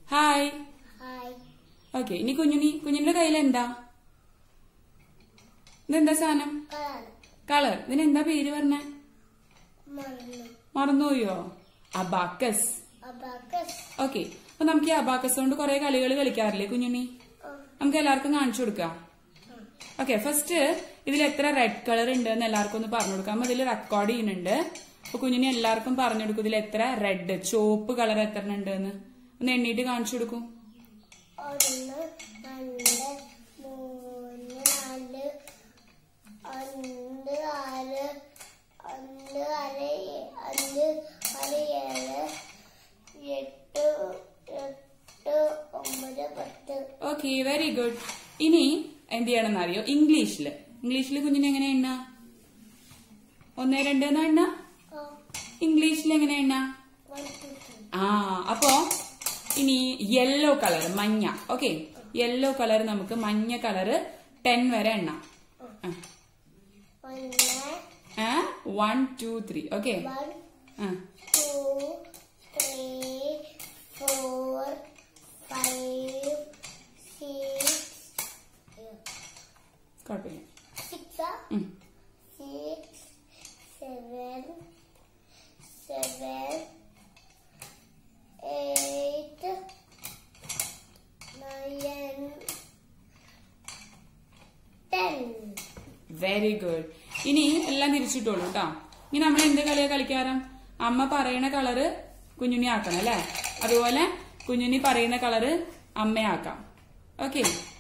Hi hi okay ഇനി കുഞ്ഞുണ്ണി കുഞ്ഞിന്റെ കയ്യിൽ എന്താ ഇതെന്താ സാധനം കളർ കളർ ഇതിനെന്താ പേര് പറഞ്ഞ മറന്നു മറന്നുപോയോ അബാക്കസ് അബാക്കസ് ഓക്കെ അപ്പൊ നമുക്ക് ഈ അബാക്കസ് കൊണ്ട് കുറെ കളികൾ കളിക്കാറില്ലേ കുഞ്ഞുണ്ണി നമുക്ക് എല്ലാവർക്കും കാണിച്ചു കൊടുക്കാം ഓക്കെ ഫസ്റ്റ് ഇതിൽ എത്ര റെഡ് കളർ ഉണ്ട് എന്ന് എല്ലാവർക്കും ഒന്ന് പറഞ്ഞു കൊടുക്കാം ഇതിൽ റെക്കോർഡ് ചെയ്യുന്നുണ്ട് അപ്പൊ കുഞ്ഞിനെ എല്ലാവർക്കും പറഞ്ഞു കൊടുക്കും ഇതിൽ എത്ര റെഡ് ചുവപ്പ് കളർ എത്ര ഉണ്ട് എന്ന് ഒന്ന് എണ്ണീട്ട് കാണിച്ചു കൊടുക്കും ഒന്ന് രണ്ട് മൂന്ന് നാല് അഞ്ച് ആറ് അഞ്ച് ആറ് ഏ- അഞ്ച് ആറ് ഏഴ് എട്ട് എട്ട് ഒമ്പത് പത്ത് ഓക്കെ വെരി ഗുഡ് ഇനി എന്ത് ചെയ്യണമെന്ന് അറിയോ ഇംഗ്ലീഷില് ഇംഗ്ലീഷിൽ കുഞ്ഞിനെ എങ്ങനെ എണ്ണ ഒന്ന് രണ്ട് എന്നാ എണ്ണ ഇംഗ്ലീഷിൽ എങ്ങനെ എണ്ണ വൺ ടു ത്രീ ആ അപ്പോ ഇനി യെല്ലോ കളർ മഞ്ഞ ഓക്കെ യെല്ലോ കളർ നമുക്ക് മഞ്ഞ കളറ് ടെൻ വരെ എണ്ണാം ഒന്ന് one two three okay one two three four five six കുഴപ്പമില്ല സിക്സ് ഉം. six, seven, seven, eight, nine, ten. Very good ഇനി എല്ലാം തിരിച്ചിട്ടോളൂ കേട്ടോ ഇനി നമ്മൾ എന്ത് കളിയാ കളിക്കാറും അമ്മ പറയണ കളറ് കുഞ്ഞുണ്ണി ആക്കണം അല്ലെ അതുപോലെ കുഞ്ഞുണ്ണി പറയുന്ന കളറ് അമ്മയാക്കാം ഓക്കെ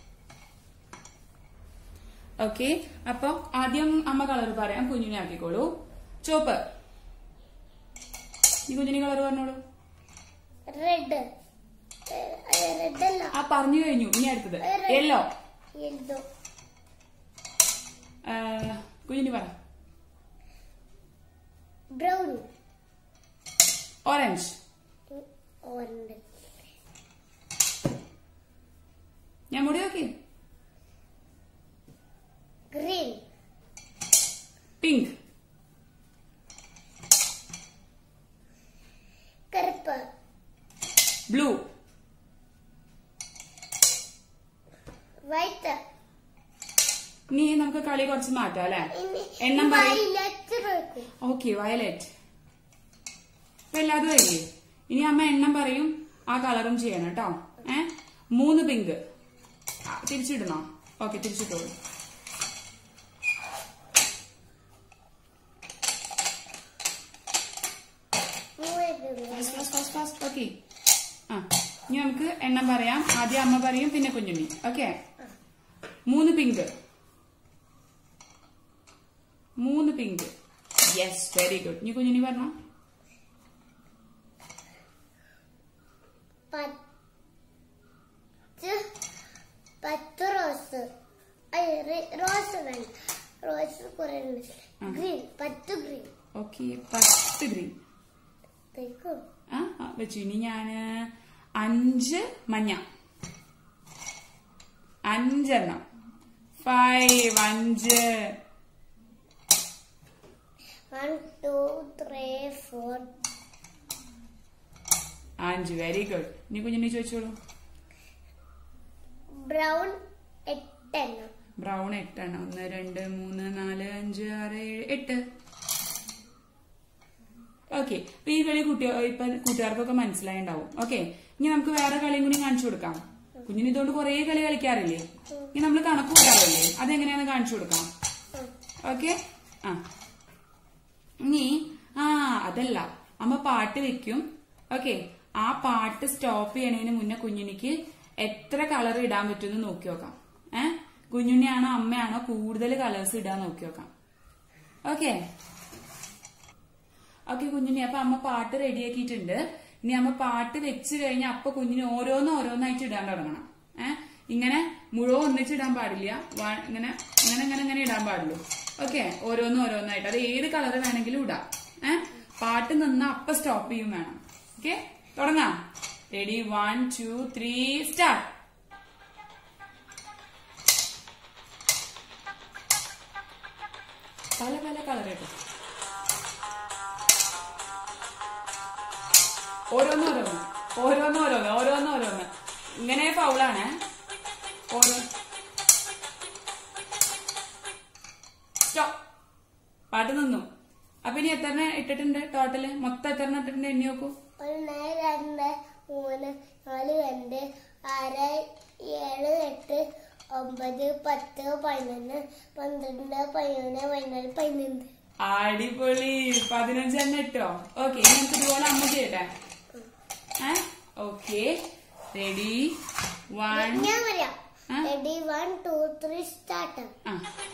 ഓക്കെ അപ്പൊ ആദ്യം അമ്മ കളർ പറയാം കുഞ്ഞുണ്ണി ആക്കിക്കോളൂ ചുവപ്പ് ഈ കുഞ്ഞുണ്ണി കളർ പറഞ്ഞോളൂ Red. Eh, Red അല്ല ആ പറഞ്ഞു കഴിഞ്ഞു ഇനി അടുത്തത് യെല്ലോ yellow, കുഞ്ഞുണ്ണി പറ brown, ഓറഞ്ച് orange, ഞാൻ മുടി നോക്കി green, പിങ്ക് കറുപ്പ് ബ്ലൂ white. ഇനി നമുക്ക് കളി കുറച്ച് മാറ്റാം അല്ലെ ഇനി എണ്ണം പറയും violet വെക്കും. ഓക്കെ വയലറ്റ് ഇപ്പൊ എല്ലാതും ആയില്ലേ ഇനി അമ്മ എണ്ണം പറയും ആ കളറും ചെയ്യണം കേട്ടോ ഏ മൂന്ന് പിങ്ക് ആ, തിരിച്ചിടണോ ഓക്കെ തിരിച്ചിട്ടോളൂ മൂന്ന് pink. Fast fast fast fast okay ആ ഇനി നമുക്ക് എണ്ണം പറയാം ആദ്യം അമ്മ പറയും പിന്നെ കുഞ്ഞുണ്ണി ഓക്കെ മൂന്ന് പിങ്ക് മൂന്ന് പിങ്ക് യെസ് വെരി ഗുഡ് ഇനി കുഞ്ഞുണ്ണി പറഞ്ഞോ പത്ത് പത്ത് റോസ് അയ്യ, റി- റോസ് വേണ്ട റോസ് കുറെ ഉണ്ട് ആ. ഗ്രീൻ പത്ത് ഗ്രീൻ ഓക്കെ പത്ത് ഗ്രീൻ തേക്കും ആ ആ, വെച്ചു ഇനി ഞാന് അഞ്ച് മഞ്ഞ അഞ്ചെണ്ണം ഫൈവ് അഞ്ച് വൺ ടു ത്രീ ഫോർ അഞ്ച് വെരി ഗുഡ് ഇനി കുഞ്ഞിനെ ചോദിച്ചോളൂ ബ്രൗൺ എട്ടെണ്ണം ബ്രൗൺ എട്ടെണ്ണം ഒന്ന് രണ്ട് മൂന്ന് നാല് അഞ്ച് ആറ് ഏഴ് എട്ട് ഓക്കെ അപ്പൊ ഈ കളി കുട്ടിയ ഇപ്പൊ കൂട്ടുകാർക്കൊക്കെ മനസ്സിലായിണ്ടാവും ഓക്കെ ഇനി നമുക്ക് വേറെ കളിയും കൂടി കാണിച്ചു കൊടുക്കാം കുഞ്ഞിന് ഇതുകൊണ്ട് കുറെ കളി കളിക്കാറില്ലേ ഇനി നമ്മൾ കണക്ക് കൂട്ടാറില്ലേ അതെങ്ങനെയാന്ന് കാണിച്ചു കൊടുക്കാം ഓക്കെ ആ ഇനി ആ അതല്ല അമ്മ പാട്ട് വെക്കും ഓക്കെ ആ പാട്ട് സ്റ്റോപ്പ് ചെയ്യണതിന് മുന്നേ കുഞ്ഞുണിക്ക് എത്ര കളർ ഇടാൻ പറ്റുമെന്ന് നോക്കി നോക്കാം ഏ കുഞ്ഞുണ്ണിയാണോ അമ്മയാണോ കൂടുതൽ കളേഴ്സ് ഇടാൻ നോക്കി നോക്കാം ഓക്കെ ഓക്കെ കുഞ്ഞുണ്ണി അപ്പൊ അമ്മ പാട്ട് റെഡിയാക്കിയിട്ടുണ്ട് ഇനി അമ്മ പാട്ട് വെച്ച് കഴിഞ്ഞാൽ അപ്പൊ കുഞ്ഞിന് ഓരോന്ന് ഓരോന്നായിട്ട് ഇടാൻ തുടങ്ങണം ഏഹ് ഇങ്ങനെ മുഴുവൻ ഒന്നിച്ചിടാൻ പാടില്ല വ- ഇങ്ങനെ ഇങ്ങനെ ഇങ്ങനെ ഇങ്ങനെ ഇടാൻ പാടുള്ളൂ ഓക്കെ ഓരോന്നും ഓരോന്നായിട്ട് അത് ഏത് കളർ വേണമെങ്കിലും ഇടാം ഏഹ് പാട്ട് നിന്നാ അപ്പൊ സ്റ്റോപ്പ് ചെയ്യും വേണം ഓക്കെ തുടങ്ങാം ready one two three start പല പല കളർ ഇട്ടു ഓരോന്ന് ഓരോന്ന് ഓരോന്ന് ഓരോന്ന് ഓരോന്ന് ഓരോന്ന് ഇങ്ങനെ ഫൗളാണ് ഓരോ സ്റ്റോപ്പ് പാട്ട് നിന്നു അപ്പൊ ഇനി എത്ര ഇട്ടിട്ടുണ്ട് ടോട്ടല് മൊത്തം എത്ര ഇട്ടിട്ടുണ്ട് എണ്ണി നോക്കൂ ഒന്ന് രണ്ട് മൂന്ന് നാല് രണ്ട് ആറ് ഏഴ് എട്ട് ഒമ്പത് പത്ത് പതിനൊന്ന് പന്ത്രണ്ട് പതിനൊന്ന് പതിനാല് പതിനഞ്ച് അടിപൊളി പതിനഞ്ചെണ്ണം ഇട്ടോ ഓക്കെ ഇനി നമുക്ക് ഇതുപോലെ അമ്മ ചെയ്യട്ടെ ഏ ഓക്കെ റെഡി വൺ ഞാൻ പറയാം ആ? Ready one two three start ആ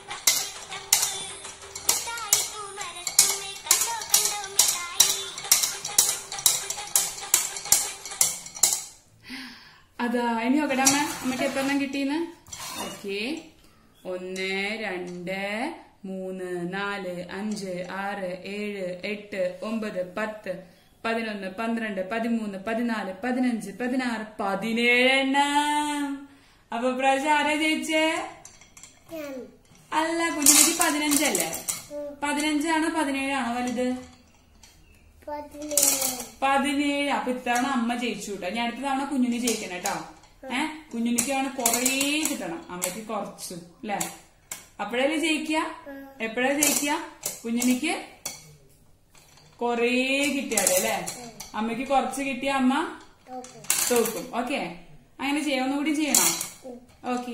അതാ ഇനി നോക്കട്ടെ അമ്മ അമ്മക്ക് എത്ര എണ്ണം കിട്ടിയെന്ന് ഓക്കെ ഒന്ന് രണ്ട് മൂന്ന് നാല് അഞ്ച് ആറ് ഏഴ് എട്ട് ഒമ്പത് പത്ത് പതിനൊന്ന് പന്ത്രണ്ട് പതിമൂന്ന് പതിനാല് പതിനഞ്ച് പതിനാറ് പതിനേഴ് എണ്ണം അപ്പൊ പ്രാവശ്യം ആരാ ജയിച്ചേ ഞാൻ അല്ല കുഞ്ഞിലേക്ക് പതിനഞ്ചല്ലേ ഉം, പതിനഞ്ചാണോ പതിനേഴാണോ വലുത് പതിനേഴ് പതിനേഴ് അപ്പൊ ഇത്തവണ അമ്മ ജയിച്ചു കേട്ടോ ഞാൻ അടുത്ത തവണ കുഞ്ഞുണ്ണി ജയിക്കണം കേട്ടോ ഏ കുഞ്ഞുണ്ണിക്കാണ് കൊറേ കിട്ടണം അമ്മയ്ക്ക് കുറച്ചു അല്ലേ അപ്പോഴല്ലേ ജയിക്കുക എപ്പോഴാ ജയിക്കുക കുഞ്ഞുണ്ണിക്ക് കൊറേ കിട്ടിയാലേ അല്ലേ അമ്മയ്ക്ക് കുറച്ച് കിട്ടിയ അമ്മ ഓക്കെ തോക്കും ഓക്കെ അങ്ങനെ ചെയ്യാം ഒന്നുകൂടി ചെയ്യണോ ഓക്കെ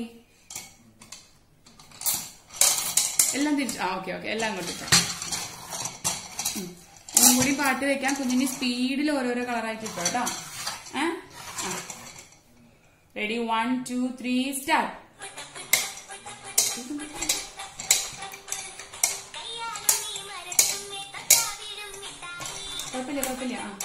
എല്ലാം തിരിച്ചു ആ ഓക്കെ ഓക്കെ എല്ലാം അങ്ങോട്ട് ഇട്ടോ. ഉം. ഒന്നും കൂടി പാട്ട് വെക്കാൻ കുഞ്ഞിന് സ്പീഡിൽ ഓരോരോ കളറായിട്ട് ഇട്ടോ കേട്ടോ ഏ ready one two three start കുഴപ്പമില്ല കുഴപ്പമില്ല ആ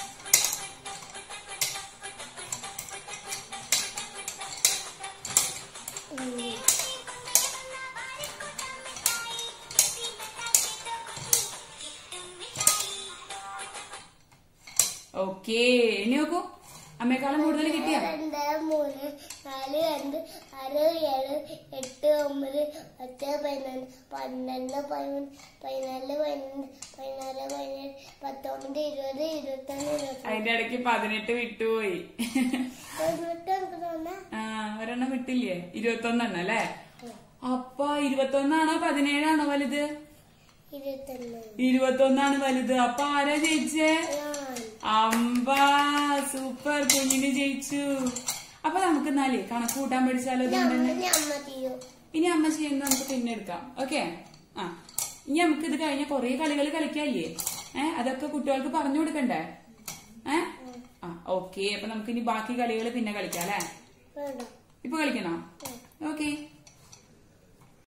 ഓക്കേ ഇനി നോക്കൂ അമ്മയെക്കാളും കൂടുതൽ കിട്ടിയ രണ്ട് മൂന്ന് നാല് രണ്ട് ആറ് ഏഴ് എട്ട് ഒമ്പത് പത്ത് പതിനൊന്ന് പന്ത്രണ്ട് പതിമൂന്ന് പതിനാല് പതിനഞ്ച് പതിനാല് പതിനേഴ് പത്തൊമ്പത് ഇരുപത് ഇരുപത്തൊന്ന് ഇരുപത്തി അതിന്റെ ഇടയ്ക്ക് പതിനെട്ട് വിട്ടുപോയി പതിനെട്ട് എനിക്ക് തോന്നുന്നു ആ ഒരെണ്ണം വിട്ടില്ലേ ഇരുപത്തൊന്നെണ്ണം അല്ലേ അപ്പൊ ഇരുപത്തൊന്നാണോ പതിനേഴാണോ വലുത് ഇരുപത്തൊന്ന് ഇരുപത്തൊന്നാണ് വലുത് അപ്പൊ ആരാ ജയിച്ചേ ഞാൻ അമ്പാ സൂപ്പർ കുഞ്ഞിന് ജയിച്ചു അപ്പൊ നമുക്ക് എന്നാലേ കണക്ക് കൂട്ടാൻ പഠിച്ചാലോ ഇതുകൊണ്ടെന്നെ ഞമ്മ ഞമ്മ ചെയ്യൂ ഇനി അമ്മ ചെയ്യുന്നത് നമുക്ക് പിന്നെ എടുക്കാം ഓക്കെ ആ ഇനി നമുക്ക് ഇത് കഴിഞ്ഞ കുറെ കളികൾ കളിക്കാല്ലേ ഏ അതൊക്കെ കുട്ടികൾക്ക് പറഞ്ഞു കൊടുക്കണ്ടേ ഏ ആ ഓക്കെ അപ്പൊ നമുക്ക് ഇനി ബാക്കി കളികൾ പിന്നെ കളിക്കാം അല്ലേ വേണ്ട ഇപ്പൊ കളിക്കണോ ഓക്കെ